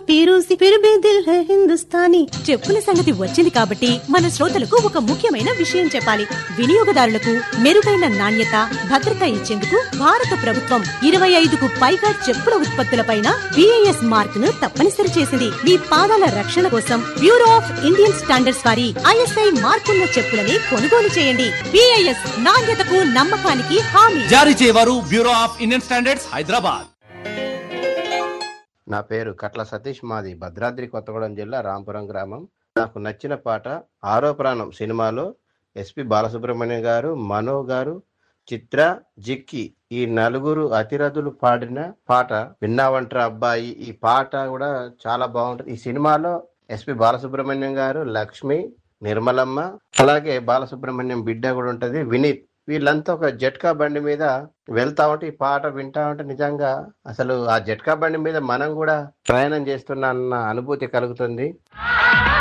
పీరు C ఫిర్ భీ Dil high Hindustani చెప్పుల సంగతి వచ్చింది కాబట్టి మన శ్రోతలకు ఒక ముఖ్యమైన విషయం చెప్పాలి వినియోగదారులకు మెరుగైన నాణ్యత భద్రత ఇచ్చేందుకు భారత ప్రభుత్వం ఇరవై ఐదుకు పైగా చెప్పుల ఉత్పత్తులపైన బిఐఎస్ మార్క్ ను తప్పనిసరి చేసింది మీ పాదాల రక్షణ కోసం బ్యూరో ఆఫ్ ఇండియన్ స్టాండర్డ్స్ వారి ఐఎస్ఐ మార్కున్న చెప్పులని కొనుగోలు చేయండి బిఐఎస్ నాణ్యతకు నమ్మకానికి హామీ జారీ చేయవారు bureau of Indian standards Hyderabad నా పేరు కట్ల సతీష్ మాది భద్రాద్రి కొత్తగూడెం జిల్లా రాంపురం గ్రామం నాకు నచ్చిన పాట ఆరో ప్రాణం సినిమాలో ఎస్పి బాలసుబ్రహ్మణ్యం గారు మనో గారు చిత్ర జిక్కి ఈ నలుగురు అతిరథులు పాడిన పాట విన్నావంటారా అబ్బాయి ఈ పాట కూడా చాలా బాగుంటుంది ఈ సినిమాలో ఎస్పి బాలసుబ్రహ్మణ్యం గారు లక్ష్మి నిర్మలమ్మ అలాగే బాలసుబ్రహ్మణ్యం బిడ్డ కూడా ఉంటది వినీత్ వీళ్ళంతా ఒక జట్కా బండి మీద వెళ్తా ఉంటే ఈ పాట వింటా ఉంటే నిజంగా అసలు ఆ జట్కా బండి మీద మనం కూడా ప్రయాణం చేస్తున్నా అన్న అనుభూతి కలుగుతుంది